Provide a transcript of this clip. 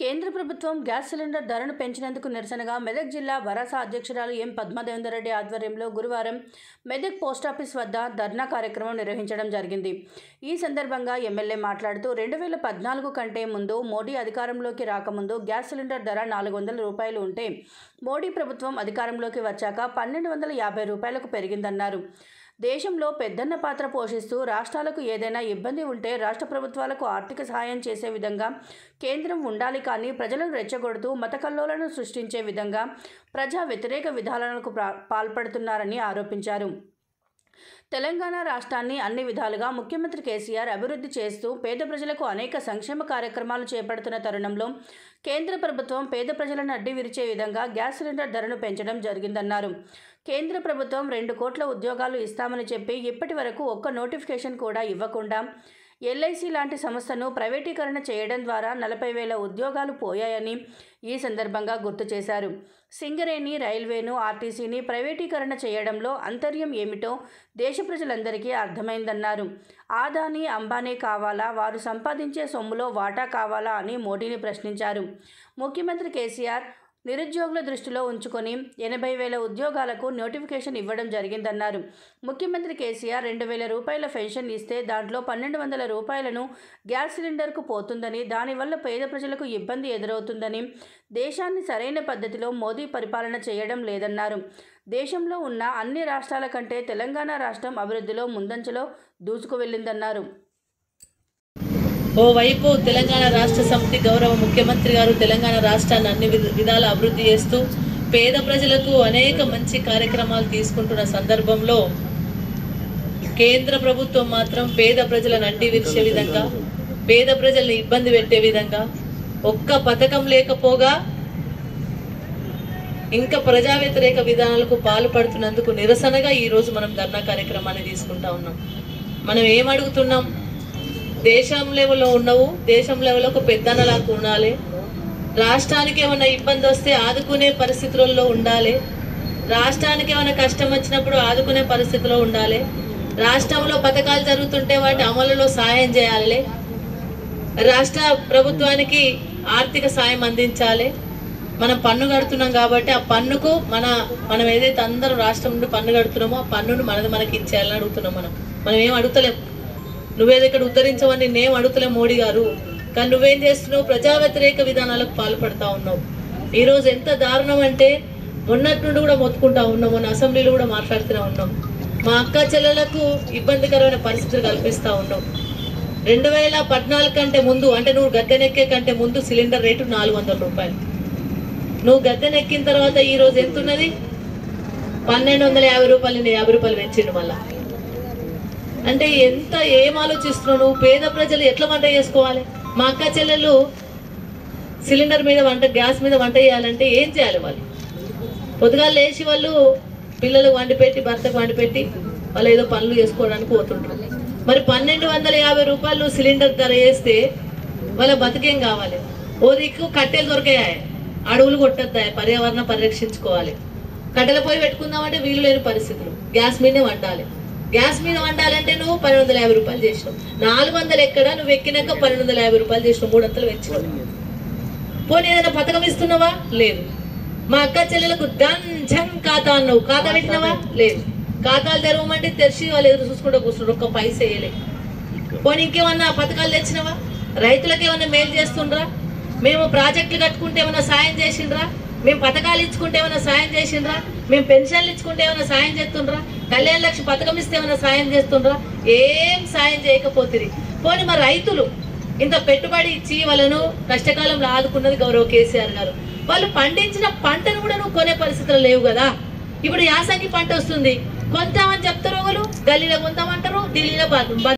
కేంద్ర ప్రభుత్వం gas cylinder ధరను పెంచినందుకు నిరసనగా మెదక్ జిల్లా వరాస అధ్యక్షురాలు ఎం పద్మదేవేందర్ రెడ్డి ఆధ్వర్యంలో గురువారం మెదక్ పోస్టాఫీస్ వద్ద ధర్నా కార్యక్రమం నిర్వహించడం జరిగింది ఈ సందర్భంగా ఎమ్మెల్యే మాట్లాడుతూ రెండు వేల పద్నాలుగు కంటే ముందు మోడీ అధికారంలోకి రాకముందు గ్యాస్ సిలిండర్ ధర నాలుగు వందల రూపాయలు ఉంటే మోడీ ప్రభుత్వం అధికారంలోకి వచ్చాక పన్నెండు వందల యాభై రూపాయలకు పెరిగిందన్నారు దేశంలో పెద్దన్న పాత్ర పోషిస్తూ రాష్ట్రాలకు ఏదైనా ఇబ్బంది ఉంటే రాష్ట్ర ప్రభుత్వాలకు ఆర్థిక సహాయం చేసే విధంగా కేంద్రం ఉండాలి కానీ ప్రజలను రెచ్చగొడుతూ మత కల్లోలను సృష్టించే విధంగా ప్రజా వ్యతిరేక విధానాలకు ప్రా- పాల్పడుతున్నారని ఆరోపించారు తెలంగాణ రాష్ట్రాన్ని అన్ని విధాలుగా ముఖ్యమంత్రి కేసీఆర్ అభివృద్ధి చేస్తూ పేద ప్రజలకు అనేక సంక్షేమ కార్యక్రమాలు చేపడుతున్న తరుణంలో కేంద్ర ప్రభుత్వం పేద ప్రజలను అడ్డి విరిచే విధంగా గ్యాస్ సిలిండర్ ధరను పెంచడం జరిగిందన్నారు కేంద్ర ప్రభుత్వం రెండు కోట్ల ఉద్యోగాలు ఇస్తామని చెప్పి ఇప్పటి వరకు ఒక్క నోటిఫికేషన్ కూడా ఇవ్వకుండా ఎల్ఐసి లాంటి సంస్థను ప్రైవేటీకరణ చేయడం ద్వారా నలభై వేల ఉద్యోగాలు పోయాయని ఈ సందర్భంగా గుర్తు చేశారు సింగరేణి రైల్వేను ఆర్టీసీని ప్రైవేటీకరణ చేయడంలో అంతర్యం ఏమిటో దేశ ప్రజలందరికీ అర్థమైందన్నారు ఆదాని అంబానీ కావాలా వారు సంపాదించే సొమ్ములో వాటా కావాలా అని మోడీని ప్రశ్నించారు ముఖ్యమంత్రి కేసీఆర్ నిరుద్యోగుల దృష్టిలో ఉంచుకొని ఎనభై వేల ఉద్యోగాలకు నోటిఫికేషన్ ఇవ్వడం జరిగిందన్నారు ముఖ్యమంత్రి కేసీఆర్ రెండు వేల రూపాయల పెన్షన్ ఇస్తే దాంట్లో పన్నెండు వందల రూపాయలను గ్యాస్ సిలిండర్కు పోతుందని దానివల్ల పేద ప్రజలకు ఇబ్బంది ఎదురవుతుందని దేశాన్ని సరైన పద్ధతిలో మోదీ పరిపాలన చేయడం లేదన్నారు దేశంలో ఉన్న అన్ని రాష్ట్రాల కంటే తెలంగాణ రాష్ట్రం అభివృద్ధిలో ముందంజలో దూసుకు వెళ్ళిందన్నారు ఓవైపు తెలంగాణ రాష్ట్ర సమితి గౌరవ ముఖ్యమంత్రి గారు తెలంగాణ రాష్ట్రాన్ని అన్ని విధ- విధాల అభివృద్ధి చేస్తూ పేద ప్రజలకు అనేక మంచి కార్యక్రమాలు తీసుకుంటున్న సందర్భంలో కేంద్ర ప్రభుత్వం మాత్రం పేద ప్రజలను అడ్డి విరిచే విధంగా పేద ప్రజల్ని ఇబ్బంది పెట్టే విధంగా ఒక్క పథకం లేకపోగా ఇంకా ప్రజా వ్యతిరేక విధానాలకు పాల్పడుతున్నందుకు నిరసనగా ఈ రోజు మనం ధర్నా కార్యక్రమాన్ని తీసుకుంటా ఉన్నాం మనం ఏం అడుగుతున్నాం దేశం లెవెల్లో ఉన్నవు దేశం లెవెల్లో ఒక పెద్దనలాగా ఉండాలి రాష్ట్రానికి ఏమైనా ఇబ్బంది వస్తే ఆదుకునే పరిస్థితులలో ఉండాలి రాష్ట్రానికి ఏమైనా కష్టం వచ్చినప్పుడు ఆదుకునే పరిస్థితిలో ఉండాలి రాష్ట్రంలో పథకాలు జరుగుతుంటే వాటి అమలులో సాయం చేయాలి రాష్ట్ర ప్రభుత్వానికి ఆర్థిక సాయం అందించాలి మనం పన్ను కడుతున్నాం కాబట్టి ఆ పన్నుకు మన మనం ఏదైతే అందరూ రాష్ట్రం నుండి పన్ను కడుతున్నామో ఆ పన్నును మనది మనకి ఇచ్చేయాలని అడుగుతున్నాం మనం మనం ఏం అడుగుతలేం నువ్వేదో ఇక్కడ ఉద్ధరించవని నేనేం అడుగుతలే మోడీ గారు కానీ నువ్వేం చేస్తున్నావు ప్రజా వ్యతిరేక విధానాలకు పాల్పడతా ఉన్నావు ఈ రోజు ఎంత దారుణం అంటే మొన్నటి నుండి కూడా మొత్తుకుంటా ఉన్నాం మొన్న అసెంబ్లీలో కూడా మాట్లాడుతూనే ఉన్నాం మా అక్క చెల్లెలకు ఇబ్బందికరమైన పరిస్థితులు కల్పిస్తా ఉన్నాం రెండు వేల పద్నాలుగు కంటే ముందు అంటే నువ్వు గద్దెనెక్కే కంటే ముందు సిలిండర్ రేటు నాలుగు వందల రూపాయలు నువ్వు గద్దెనెక్కిన తర్వాత ఈ రోజు ఎంత ఉన్నది పన్నెండు వందల యాభై రూపాయలు నేను యాభై రూపాయలు పెంచిండు మళ్ళా అంటే ఎంత ఏం ఆలోచిస్తున్నావు నువ్వు పేద ప్రజలు ఎట్లా వంట చేసుకోవాలి మా అక్క చెల్లెలు సిలిండర్ మీద వంట గ్యాస్ మీద వంట చేయాలంటే ఏం చేయాలి వాళ్ళు పొద్దుగాలు లేచి వాళ్ళు పిల్లలకు వండి పెట్టి భర్తకు వండి పెట్టి వాళ్ళు ఏదో పనులు చేసుకోవడానికి పోతుంటారు మరి పన్నెండు వందల యాభై రూపాయలు సిలిండర్ ధర వేస్తే వాళ్ళ బతికేం కావాలి ఓ దిక్కు కట్టెలు దొరికాయి అడవులు కొట్టద్దాయి పర్యావరణం పరిరక్షించుకోవాలి కట్టెల పొయ్యి పెట్టుకుందామంటే వీలు లేని పరిస్థితులు గ్యాస్ మీదే వండాలి గ్యాస్ మీద వండాలంటే నువ్వు పన్నెండు వందల యాభై రూపాయలు చేసినావు నాలుగు వందలు ఎక్కడ నువ్వు ఎక్కినాక పన్నెండు వందల యాభై రూపాయలు చేసినావు మూడు వందలు పెంచినావు పోనీ ఏదైనా పథకం ఇస్తున్నావా లేదు మా అక్క చెల్లెలకు డన్ జన్ ఖాతా అన్నావు ఖాతా పెట్టినావా లేదు ఖాతాలు తెరవమంటే తెరిచి వాళ్ళు ఎదురు చూసుకుంటూ కూర్చున్నారు ఒక్క పైస వేయలే పోనీ ఇంకేమన్నా పథకాలు తెచ్చినావా రైతులకు ఏమన్నా మేలు చేస్తుండ్రా మేము ప్రాజెక్టులు కట్టుకుంటే ఏమైనా సాయం చేసిండ్రా మేము పథకాలు ఇచ్చుకుంటే ఏమైనా సాయం చేసిండ్రా మేము పెన్షన్లు ఇచ్చుకుంటే ఏమైనా సాయం చేస్తుండ్రా కళ్యాణ లక్ష పథకం ఇస్తే ఏమైనా సాయం చేస్తుండ్రా ఏం సాయం చేయకపోతుంది పోనీ మా రైతులు ఇంత పెట్టుబడి ఇచ్చి వాళ్ళను కష్టకాలంలో ఆదుకున్నది గౌరవ కేసీఆర్ గారు వాళ్ళు పండించిన పంటను కూడా నువ్వు కొనే పరిస్థితులు లేవు కదా ఇప్పుడు యాసంగి పంట వస్తుంది కొంటామని చెప్తారు వాళ్ళు గల్లీలో కొంటామంటారు ఢిల్లీలో బ-